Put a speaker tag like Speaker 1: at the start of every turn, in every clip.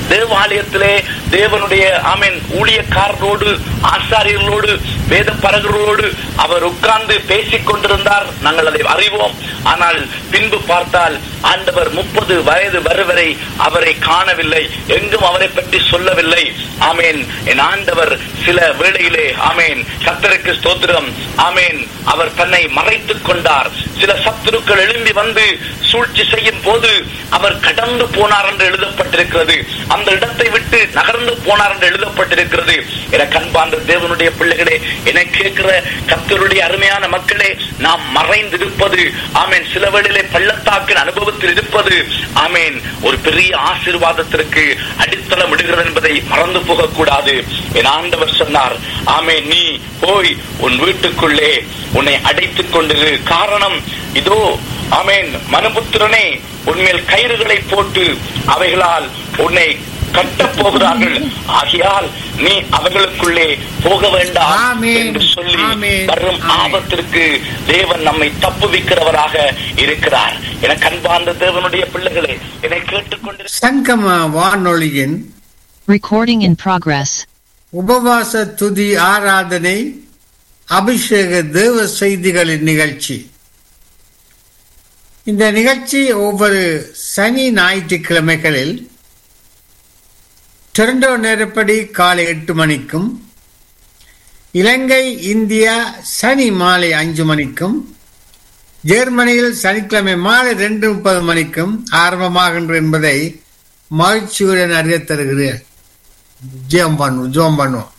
Speaker 1: தேவாலயத்திலே தேவனுடைய ஆமீன் ஊழியக்காரரோடு ஆசாரியர்களோடு வேத பரகர்களோடு அவர் உட்கார்ந்து பேசிக் கொண்டிருந்தார் நாங்கள் அதை அறிவோம் ஆனால் பின்பு பார்த்தால் ஆண்டவர் முப்பது வயது வருவரை அவரை காணவில்லை எங்கும் அவரை பற்றி சொல்லவில்லை ஆமேன் என் ஆண்டவர் சில வேளையிலே ஆமேன் கத்தருக்கு ஸ்தோத்திரம் ஆமேன் அவர் தன்னை மறைத்துக் கொண்டார் சில சத்துருக்கள் எழும்பி வந்து சூழ்ச்சி செய்யும் போது அவர் கடந்து போனார் என்று எழுதப்பட்டிருக்கிறது அந்த இடத்தை விட்டு நகர்ந்து போனார் என்று எழுதப்பட்டிருக்கிறது என கண்பார்ந்த தேவனுடைய பிள்ளைகளே என கேட்கிற கத்தருடைய அருமையான மக்களே நாம் மறைந்திருப்பது ஆமேன் சில வேளையிலே பள்ளத்தாக்கின் அனுபவத்தில் இருப்பது ஆமேன் ஒரு பெரிய ஆசீர்வாதத்திற்கு அடித்தளம் இடுகிறது என்பதை மறந்து போகக்கூடாது என் ஆண்டவர் சொன்னார் ஆமேன் நீ போய் உன் வீட்டுக்குள்ளே உன்னை அடைத்துக் கொண்டிரு காரணம் இதோ ஆமேன் மனுபுத்திரனே உன்மேல் கயிறுகளை போட்டு அவைகளால் உன்னை கட்டப் போகிறார்கள் ஆகையால் நீ அவர்களுக்குள்ளே போக வேண்டாம்
Speaker 2: ஆமென்.
Speaker 1: என்று சொல்லி
Speaker 2: ஆமென்.
Speaker 1: வரும்
Speaker 2: ஆமென்.
Speaker 1: ஆபத்திற்கு தேவன் நம்மை தப்புவிக்கிறவராக இருக்கிறார் என கண்பார்ந்த தேவனுடைய பிள்ளைகளே என்னை கேட்டுக்கொண்டிரு
Speaker 2: சங்கம வானொலியின்
Speaker 3: Recording in progress.
Speaker 2: உபவாச துதி ஆராதனை அபிஷேக தேவ செய்திகளின் நிகழ்ச்சி இந்த நிகழ்ச்சி ஒவ்வொரு சனி ஞாயிற்றுக்கிழமைகளில் டொரண்டோ நேரப்படி காலை எட்டு மணிக்கும் இலங்கை இந்தியா சனி மாலை அஞ்சு மணிக்கும் ஜெர்மனியில் சனிக்கிழமை மாலை ரெண்டு முப்பது மணிக்கும் ஆரம்பமாகின்ற என்பதை மகிழ்ச்சியுடன் அறியத் தருகிறேன் ஜெயம் பண்ணுவோம் ஜெபம் பண்ணுவோம்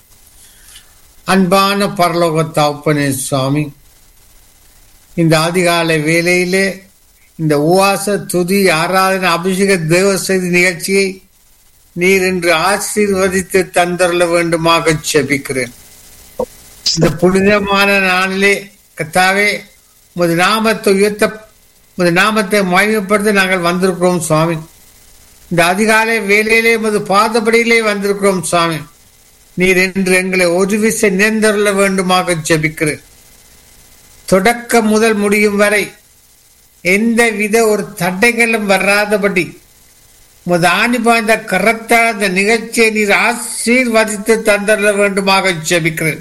Speaker 2: அன்பான பரலோக தாப்பனே சுவாமி இந்த அதிகாலை வேளையிலே இந்த உவாச துதி ஆராதனை அபிஷேக தேவ செய்தி நிகழ்ச்சியை நீர் இன்று ஆசீர்வதித்து தந்தரல வேண்டுமாக செபிக்கிறேன் இந்த புனிதமான நாளிலே கத்தாவே உமது நாமத்தை உயர்த்த உமது நாமத்தை மகிமைப்படுத்த நாங்கள் வந்திருக்கிறோம் சுவாமி இந்த அதிகாலை வேலையிலே உமது பாதப்படியிலே வந்திருக்கிறோம் சுவாமி நீர் என்று எங்களை ஒரு விசை நேர்ந்தருள வேண்டுமாக ஜெபிக்கிறேன் தொடக்கம் முதல் முடியும் வரை எந்த வித ஒரு தடைகளும் வராதபடி உமது ஆணி பாய்ந்த கரத்தால் அந்த நிகழ்ச்சியை நீர் ஆசீர்வதித்து தந்தரல வேண்டுமாக ஜெபிக்கிறேன்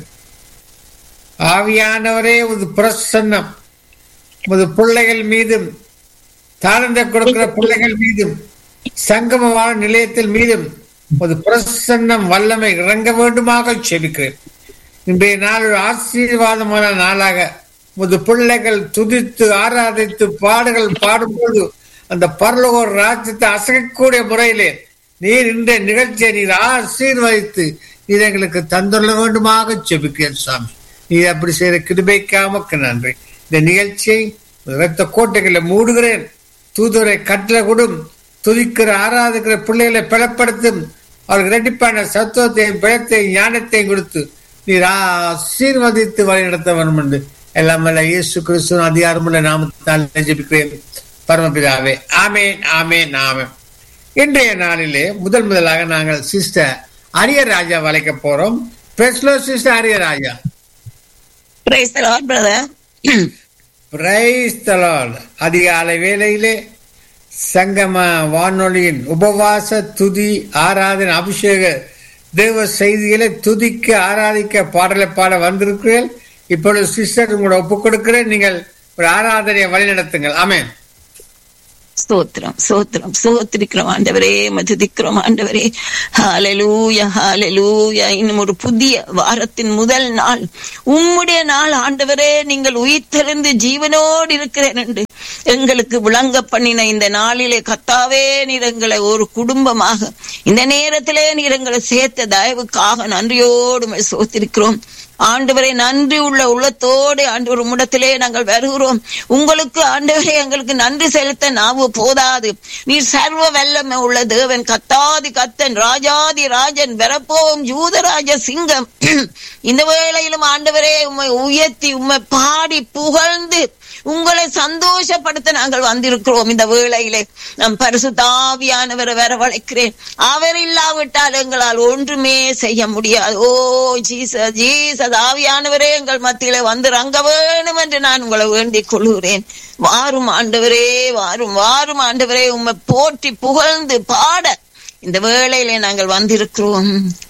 Speaker 2: ஆவியானவரே உமது பிரசன்னம் உமது பிள்ளைகள் மீதும் தாழ்ந்த கொடுக்கிற பிள்ளைகள் மீதும் சங்கமமான நிலையத்தில் மீதும் ஒரு பிரசன்னம் வல்லமை இறங்க வேண்டுமாக செபிக்கிறேன் இன்றைய நாள் ஒரு ஆசீர்வாதமான நாளாக உமது பிள்ளைகள் துதித்து ஆராதித்து பாடுகள் பாடும்போது அந்த பரலோக ராஜ்யத்தை அசைக்கக்கூடிய முறையிலே நீர் இன்றைய நிகழ்ச்சியை நீர் ஆசீர்வதித்து நீர் எங்களுக்கு தந்துள்ள வேண்டுமாக செபிக்கிறேன் சாமி நீர் அப்படி செய்த கிருபைக்காமக்கு நன்றி இந்த நிகழ்ச்சியை இரத்த கோட்டைகளை மூடுகிறேன் தூதுவரை கட்டளை கொடும் துதிக்கிற ஆராதிக்கிற பிள்ளைகளை பலப்படுத்தும் அவர்கள் இரட்டிப்பான சத்துவத்தையும் பிழத்தையும் ஞானத்தையும் கொடுத்து நீர் ஆசீர்வதித்து வழிநடத்த வேண்டும் என்று எல்லாம் வல்ல இயேசு கிறிஸ்துவ அதிகாரமுள்ள நாமத்தால் ஜெபிக்கிறேன் பரமபிதாவே ஆமேன் ஆமேன் ஆமேன் இன்றைய நாளிலே முதல் முதலாக நாங்கள் சிஸ்டர் அரியராஜா வளைக்க போறோம் பெஸ்லோ sister Ariyaraja
Speaker 4: Praise the Lord, brother.
Speaker 2: Praise தலால் அதிகாலை வேளையிலே சங்கம வானொலியின் உபவாச துதி ஆராதனை அபிஷேக தேவ செய்திகளை துதிக்க ஆராதிக்க பாடலை பாட வந்திருக்கிறீர்கள் இப்பொழுது சிஸ்டர் உங்களோட ஒப்புக் கொடுக்கிறேன் நீங்கள் ஒரு ஆராதனையை வழிநடத்துங்கள் ஆமென்
Speaker 4: ஸ்தோத்திரம் ஸ்தோத்திரம் ஸ்தோத்திரிக்கிறோம் ஆண்டவரே மதுதிக்கிறோம் ஆண்டவரே ஹalleluya ஹalleluya இன்னும் ஒரு புதிய வாரத்தின் முதல் நாள் உம்முடைய நாள் ஆண்டவரே நீங்கள் உயிர்த்தெழுந்து ஜீவனோடு இருக்கிறேன் என்று எங்களுக்கு விளங்க பண்ணின இந்த நாளிலே கத்தாவே நீர் எங்களை ஒரு குடும்பமாக இந்த நேரத்திலே நீர் எங்களை சேர்த்த தயவுக்காக நன்றியோடு உம்மை ஸ்தோத்திரிக்கிறோம் ஆண்டவரை நன்றி உள்ள உள்ளத்தோடு ஆண்டவர் உம்மிடத்திலே நாங்கள் வருகிறோம் உங்களுக்கு ஆண்டவரே எங்களுக்கு நன்றி செலுத்த நாவு போதாது நீர் சர்வ வல்லமை உள்ள தேவன் கத்தாதி கத்தன் ராஜாதி ராஜன் வரப்போம் யூதராஜ சிங்கம் இந்த வேளையிலும் ஆண்டவரே உம்மை உயர்த்தி உம்மை பாடி புகழ்ந்து உங்களை சந்தோஷப்படுத்த நாங்கள் வந்திருக்கிறோம் இந்த வேளையிலே நம் பரிசுத்தாவியானவரை வரவழைக்கிறேன் அவர் இல்லாவிட்டால் எங்களால் ஒன்றுமே செய்ய முடியாது ஓ ஜீசஸ் ஜீசஸ் ஆவியானவரே எங்கள் மத்தியிலே வந்து ரங்க வேணும் என்று நான் உங்களை வேண்டிக் கொள்கிறேன் வாரும் ஆண்டவரே வாரும் வாரும் ஆண்டவரே உம்மை போற்றி புகழ்ந்து பாட இந்த வேளையிலே நாங்கள் வந்திருக்கிறோம்